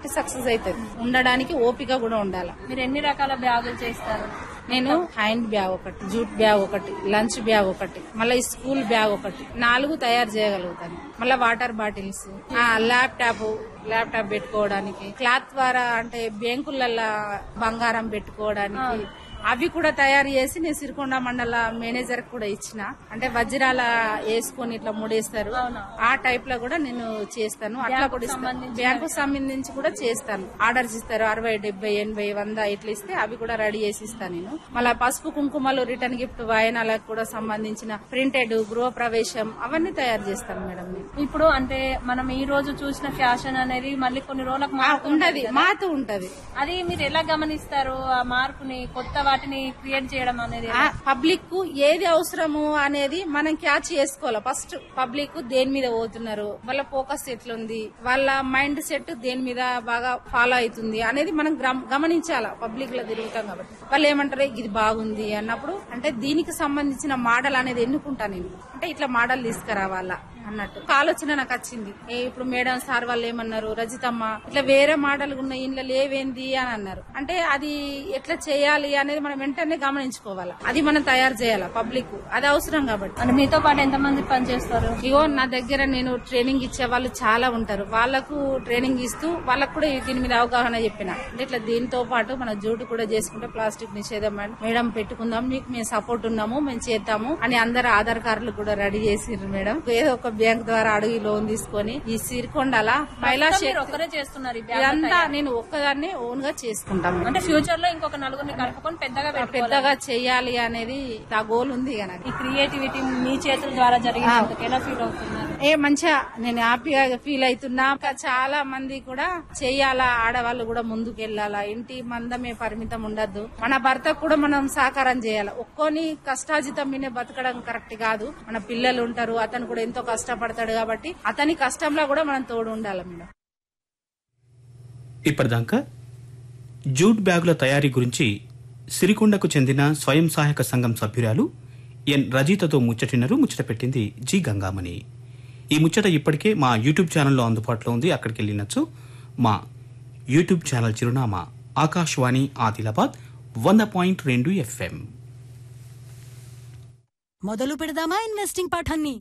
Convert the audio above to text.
కాబట్టి సక్సెస్ అవుతుంది ఉండడానికి ఓపిక కూడా ఉండాలి మీరు ఎన్ని రకాల బ్యాగులు చేస్తారు నేను హ్యాండ్ బ్యాగ్ ఒకటి జూట్ బ్యాగ్ ఒకటి లంచ్ బ్యాగ్ ఒకటి మళ్ళీ స్కూల్ బ్యాగ్ ఒకటి నాలుగు తయారు చేయగలుగుతాను మళ్ళీ వాటర్ బాటిల్స్ ఆ, ల్యాప్టాప్ ల్యాప్టాప్ పెట్టుకోవడానికి క్లాత్ ద్వారా అంటే బ్యాంకులలో బంగారం పెట్టుకోవడానికి అవి కూడా తయారు చేసి నేను సిరికొండ మండల మేనేజర్ కూడా ఇచ్చిన అంటే వజ్రాల వేసుకొని ఇట్లా ముడేస్తారు ఆ టైప్ లో కూడా నేను చేస్తాను అట్లా కూడా ఇస్తాను బ్యాంకు సంబంధించి కూడా చేస్తాను ఆర్డర్స్ ఇస్తారు అరవై డెబ్బై ఎనభై వంద ఇట్లా ఇస్తే అవి కూడా రెడీ చేసి ఇస్తాను నేను మళ్ళీ పసుపు కుంకుమలు రిటర్న్ గిఫ్ట్ వాయనాలకు కూడా సంబంధించిన ప్రింటెడ్ గృహ ప్రవేశం అవన్నీ తయారు చేస్తాను మేడం నేను ఇప్పుడు అంటే మనం ఈ రోజు చూసిన ఫ్యాషన్ అనేది మళ్ళీ కొన్ని రోజులకు ఆ, మారుతూ ఉంటది మాతూ ఉంటది అది మీరు ఎలా గమనిస్తారు ఆ మార్పుని కొత్త వాటిని క్రియేట్ చేయడం అనేది పబ్లిక్ కు ఏది అవసరము అనేది మనం క్యాచ్ చేసుకోవాలి ఫస్ట్ పబ్లిక్ దేని మీద పోతున్నారు వాళ్ళ ఫోకస్ ఎట్లుంది వాళ్ళ మైండ్ సెట్ దేని మీద బాగా ఫాలో అవుతుంది అనేది మనం గ్రమ- గమనించాలా పబ్లిక్ లో తిరుగుతాం కాబట్టి వాళ్ళు ఏమంటారు ఇది బాగుంది అన్నప్పుడు అంటే దీనికి సంబంధించిన మోడల్ అనేది ఎన్నుకుంటా నేను అంటే ఇట్లా మోడల్ తీసుకురావాలా అన్నట్టు ఒక ఆలోచన నాకు వచ్చింది ఏ ఇప్పుడు మేడం సార్ వాళ్ళు ఏమన్నారు రజితమ్మ ఇట్లా వేరే మోడల్ ఉన్న ఇంట్లో లేవేంది అని అన్నారు అంటే అది ఎట్లా చేయాలి అనేది మనం వెంటనే గమనించుకోవాలి అది మనం తయారు చేయాలి పబ్లిక్ అది అవసరం కాబట్టి అంటే మీతో పాటు ఎంతమంది పనిచేస్తారు ఇగో నా దగ్గర నేను ట్రైనింగ్ ఇచ్చే వాళ్ళు చాలా ఉంటారు వాళ్ళకు ట్రైనింగ్ ఇస్తూ వాళ్ళకు కూడా దీని మీద అవగాహన చెప్పిన అంటే ఇట్లా దీంతో పాటు మన జూటు కూడా చేసుకుంటే ప్లాస్టిక్ నిషేధం మేడం. మేడం పెట్టుకుందాం మీకు మేము సపోర్ట్ ఉన్నాము మేము చేద్దాము అని అందరు ఆధార్ కార్డులు కూడా రెడీ చేసిర్రు మేడం ఏదో ఒక బ్యాంక్ ద్వారా అడిగి లోన్ తీసుకొని ఈ సిరికొండల మహిళా మీరు శక్తి ఒక్కరే చేస్తున్నారు ఈ బ్యాగ్ ఇదంతా నేను ఒక్కదాన్ని ఓన్ గా చేసుకుంటాను అంటే ఫ్యూచర్ లో ఇంకొక నలుగురిని కలుపుకొని పెద్దగా పెట్టుకోవాలి పెద్దగా చెయ్యాలి అనేది నా గోల్ ఉంది ఇక నాకు ఈ క్రియేటివిటీ మీ చేతుల ద్వారా జరిగినందుకు ఎలా ఫీల్ అవుతున్నారు ఏ మంచిగా నేను హ్యాపీగా ఫీల్ అవుతున్నా ఇంకా చాలా మంది కూడా చెయ్యాలా ఆడవాళ్ళు కూడా ముందుకు వెళ్ళాలా ఇంటి మందమే పరిమితం ఉండద్దు మన భర్తకు కూడా మనం సహకారం చేయాలి ఒక్కోని కష్టాజితం మీద బతకడం కరెక్ట్ కాదు మన పిల్లలు ఉంటారు అతను కూడా ఎంతో కష్టపడతాడు కాబట్టి అతని కష్టంలో కూడా మనం తోడు ఉండాలి మేడం ఇప్పటిదాకా జూట్ బ్యాగుల తయారీ గురించి సిరికొండకు చెందిన స్వయం సహాయక సంఘం సభ్యురాలు ఎన్ రజితతో ముచ్చటినరు ముచ్చట పెట్టింది జి గంగామణి ఈ ముచ్చట ఇప్పటికే మా యూట్యూబ్ ఛానల్లో అందుబాటులో ఉంది అక్కడికి వెళ్ళినచ్చు మా యూట్యూబ్ ఛానల్ చిరునామా ఆకాశవాణి ఆదిలాబాద్ వంద పాయింట్ రెండు ఎఫ్ఎం మొదలు పెడదామా ఇన్వెస్టింగ్ పాఠాన్ని